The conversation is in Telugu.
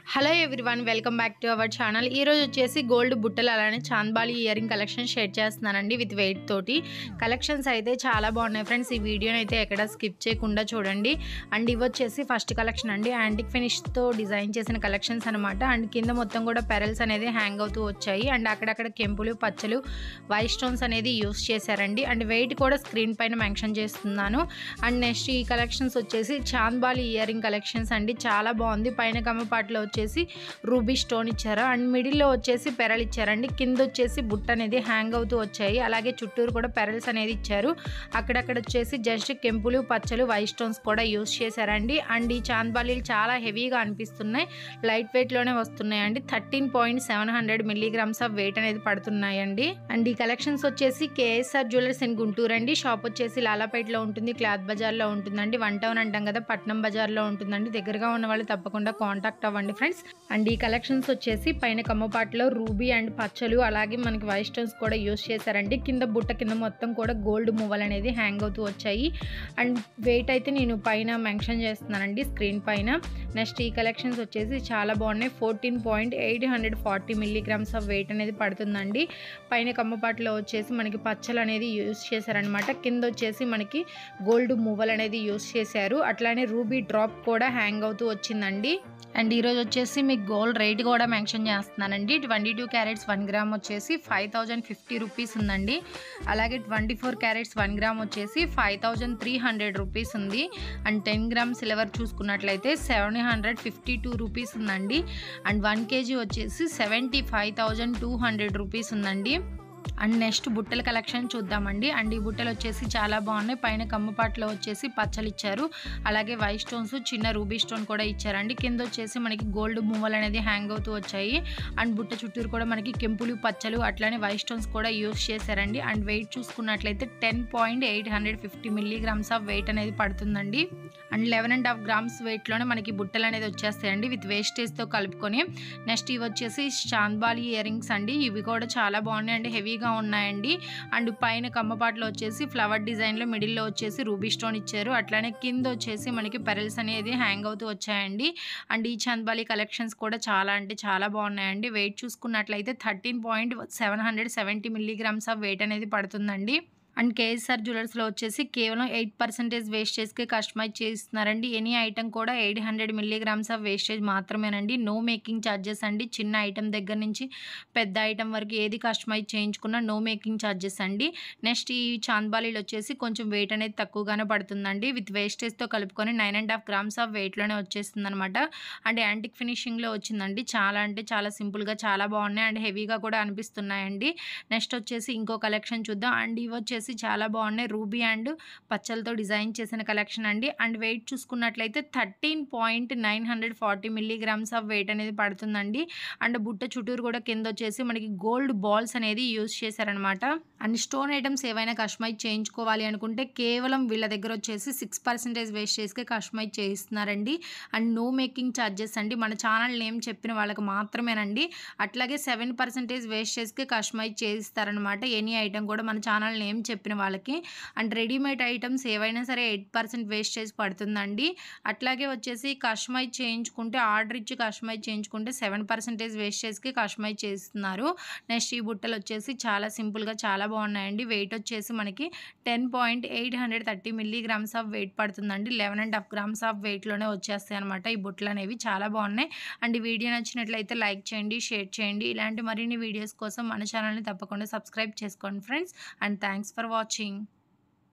hello everyone welcome back to our channel ఈ రోజు వచ్చేసి గోల్డ్ బుట్టలు అలానే chandbali earring collection share చేస్తున్నానండి విత్ వెయిట్ తోటి కలెక్షన్స్ అయితే చాలా బాగున్నాయి ఫ్రెండ్స్ ఈ వీడియోని అయితే ఎక్కడ స్కిప్ చేయకుండా చూడండి అండ్ ఇవి వచ్చేసి ఫస్ట్ కలెక్షన్ అండి యాంటిక్ ఫినిష్తో డిజైన్ చేసిన కలెక్షన్స్ అనమాట అండ్ కింద మొత్తం కూడా పెరల్స్ అనేది హ్యాంగ్ అవుతూ వచ్చాయి అండ్ అక్కడక్కడ కెంపులు పచ్చలు వైట్ స్టోన్స్ అనేది యూస్ చేశారండి అండ్ వెయిట్ కూడా స్క్రీన్ పైన మెన్షన్ చేస్తున్నాను అండ్ నెక్స్ట్ ఈ కలెక్షన్స్ వచ్చేసి చాంద్బాలి ఇయర్ రింగ్ కలెక్షన్స్ అండి చాలా బాగుంది పైన కమ్మపాట్లో వచ్చేసి రూబీ స్టోన్ ఇచ్చారు అండ్ మిడిల్లో వచ్చేసి పెరల్ ఇచ్చారండి కింద వచ్చేసి బుట్ట అనేది హ్యాంగ్ అవుతూ వచ్చాయి అలాగే చుట్టూరు కూడా పెరల్స్ అనేది ఇచ్చారు అక్కడక్కడ వచ్చేసి జస్ట్ కెంపులు పచ్చలు వైట్ స్టోన్స్ కూడా యూస్ చేశారండి అండ్ ఈ చాంద్బాలీలు చాలా హెవీగా అనిపిస్తున్నాయి లైట్ వెయిట్లోనే వస్తున్నాయండి thirteen point seven hundred milligrams of weight అనేది పడుతున్నాయండి అండ్ ఈ కలెక్షన్స్ వచ్చేసి కేఎస్ఆర్ జ్యువెలర్స్ ఇన్ గుంటూరు అండి షాప్ వచ్చేసి లాలాపేటలో ఉంటుంది క్లాత్ బజార్లో ఉంటుందండి వన్ టౌన్ అంటాం కదా పట్నం బజార్లో ఉంటుందండి దగ్గరగా ఉన్న వాళ్ళు తప్పకుండా కాంటాక్ట్ అవ్వండి ఫ్రెండ్స్ అండ్ ఈ కలెక్షన్స్ వచ్చేసి పైన కమ్మపాట్లో రూబీ అండ్ పచ్చలు అలాగే మనకి వైట్ స్టోన్స్ కూడా యూస్ చేశారండి కింద బుట్ట కింద మొత్తం కూడా గోల్డ్ మూవల్ అనేది హ్యాంగ్ అవుతూ వచ్చాయి అండ్ వెయిట్ అయితే నేను పైన మెన్షన్ చేస్తున్నానండి స్క్రీన్ పైన నెక్స్ట్ ఈ కలెక్షన్స్ వచ్చేసి చాలా బాగున్నాయి fourteen point eight hundred forty milligrams of weight అనేది పడుతుందండి పైన కమ్మపాట్లో వచ్చేసి మనకి పచ్చలు అనేది యూస్ చేశారనమాట కింద వచ్చేసి మనకి గోల్డ్ మూవల్ అనేది యూస్ చేశారు అట్లానే రూబీ డ్రాప్ కూడా హ్యాంగ్ అవుతూ వచ్చిందండి అండ్ ఈరోజు వచ్చేసి మీకు గోల్డ్ రేట్ కూడా మెన్షన్ చేస్తున్నానండి twenty two carats one gram వచ్చేసి ఫైవ్ థౌజండ్ ఫిఫ్టీ రూపీస్ ఉందండి అలాగే twenty four carats one gram వచ్చేసి five thousand three hundred rupees ఉంది అండ్ టెన్ గ్రామ్ సిల్వర్ చూసుకున్నట్లయితే seven hundred fifty two rupees ఉందండి అండ్ వన్ కేజీ వచ్చేసి seventy five thousand two hundred rupees ఉందండి అండ్ నెక్స్ట్ బుట్టల కలెక్షన్ చూద్దామండి అండ్ ఈ బుట్టలు వచ్చేసి చాలా బాగున్నాయి పైన కమ్మపాట్లో వచ్చేసి పచ్చలు ఇచ్చారు అలాగే వైట్ స్టోన్స్ చిన్న రూబీ స్టోన్ కూడా ఇచ్చారండి కింద వచ్చేసి మనకి గోల్డ్ మూవల్ అనేది హ్యాంగ్ అవుతూ వచ్చాయి అండ్ బుట్ట చుట్టూరు కూడా మనకి కెంపులు పచ్చలు అట్లానే వైట్ స్టోన్స్ కూడా యూస్ చేశారండి అండ్ వెయిట్ చూసుకున్నట్లయితే ten point eight hundred fifty milligrams of weight అనేది పడుతుందండి and eleven and half grams వెయిట్లోనే మనకి బుట్టలు అనేది వచ్చేస్తాయండి విత్ వేస్టేజ్తో కలుపుకొని నెక్స్ట్ ఇవి వచ్చేసి చాంద్బాలి ఇయర్ రింగ్స్ అండి ఇవి కూడా చాలా బాగున్నాయి అండి హెవీగా ఉన్నాయండి అండ్ పైన కమ్మపాట్లో వచ్చేసి ఫ్లవర్ డిజైన్లో మిడిల్లో వచ్చేసి రూబీ స్టోన్ ఇచ్చారు అట్లానే కింద వచ్చేసి మనకి పెరల్స్ అనేది హ్యాంగ్ అవుతూ వచ్చాయండి అండ్ ఈ చాంద్బాలి కలెక్షన్స్ కూడా చాలా అంటే చాలా బాగున్నాయండి వెయిట్ చూసుకున్నట్లయితే thirteen point seven hundred seventy milligrams of weight అనేది పడుతుందండి అండ్ కేఎస్ఆర్ జ్యువెలర్స్లో వచ్చేసి కేవలం ఎయిట్ పర్సెంటేజ్ వేస్టేజ్కి కస్టమైజ్ చేస్తున్నారండి ఎనీ ఐటమ్ కూడా eight hundred milligrams of wastage మాత్రమేనండి నో మేకింగ్ ఛార్జెస్ అండి చిన్న ఐటమ్ దగ్గర నుంచి పెద్ద ఐటమ్ వరకు ఏది కస్టమైజ్ చేయించుకున్నా నో మేకింగ్ ఛార్జెస్ అండి నెక్స్ట్ ఈ చాంద్బాలీలు వచ్చేసి కొంచెం వెయిట్ అనేది తక్కువగానే పడుతుందండి విత్ వేస్టేజ్తో కలుపుకొని nine and half grams of వెయిట్లోనే వచ్చేస్తుంది అనమాట అండ్ యాంటిక్ ఫినిషింగ్లో వచ్చిందండి చాలా అంటే చాలా సింపుల్గా చాలా బాగున్నాయి అండ్ హెవీగా కూడా అనిపిస్తున్నాయండి నెక్స్ట్ వచ్చేసి ఇంకో కలెక్షన్ చూద్దాం అండ్ ఇవి వచ్చేసి చాలా బాగున్నాయి రూబీ అండ్ పచ్చలతో డిజైన్ చేసిన కలెక్షన్ అండి అండ్ వెయిట్ చూసుకున్నట్లయితే thirteen point nine hundred forty milligrams of weight అనేది పడుతుందండి అండ్ బుట్ట చుట్టూరు కూడా కింద వచ్చేసి మనకి గోల్డ్ బాల్స్ అనేది యూస్ చేశారనమాట అండ్ స్టోన్ ఐటమ్స్ ఏవైనా కస్టమైజ్ చేయించుకోవాలి అనుకుంటే కేవలం వీళ్ళ దగ్గర వచ్చేసి సిక్స్ పర్సెంటేజ్ వేస్టేజ్కే కస్టమైజ్ చేయిస్తున్నారండి అండ్ నో మేకింగ్ ఛార్జెస్ అండి మన ఛానల్ నేమ్ చెప్పిన వాళ్ళకి మాత్రమేనండి అట్లాగే సెవెన్ పర్సెంటేజ్ వేస్టేజ్కి కస్టమైజ్ చేయిస్తారనమాట ఎనీ ఐటమ్ కూడా మన ఛానల్ నేమ్ చెప్పిన వాళ్ళకి అండ్ రెడీమేడ్ ఐటమ్స్ ఏవైనా సరే ఎయిట్ పర్సెంట్ వేస్టేజ్ పడుతుందండి అట్లాగే వచ్చేసి కస్టమైజ్ చేయించుకుంటే ఆర్డర్ ఇచ్చి కస్టమైజ్ చేయించుకుంటే సెవెన్ పర్సెంటేజ్ వేస్టేజ్కి కస్టమైజ్ చేస్తున్నారు నెక్స్ట్ ఈ బుట్టలు వచ్చేసి చాలా సింపుల్గా చాలా బాగున్నాయండి వెయిట్ వచ్చేసి మనకి ten point eight hundred thirty milligrams of weight పడుతుందండి eleven and half grams of వెయిట్లోనే వచ్చేస్తాయి అనమాట ఈ బుట్టలు అనేవి చాలా బాగున్నాయి అండ్ ఈ వీడియో నచ్చినట్లయితే లైక్ చేయండి షేర్ చేయండి ఇలాంటి మరిన్ని వీడియోస్ కోసం మన ఛానల్ని తప్పకుండా సబ్స్క్రైబ్ చేసుకోండి friends and thanks for watching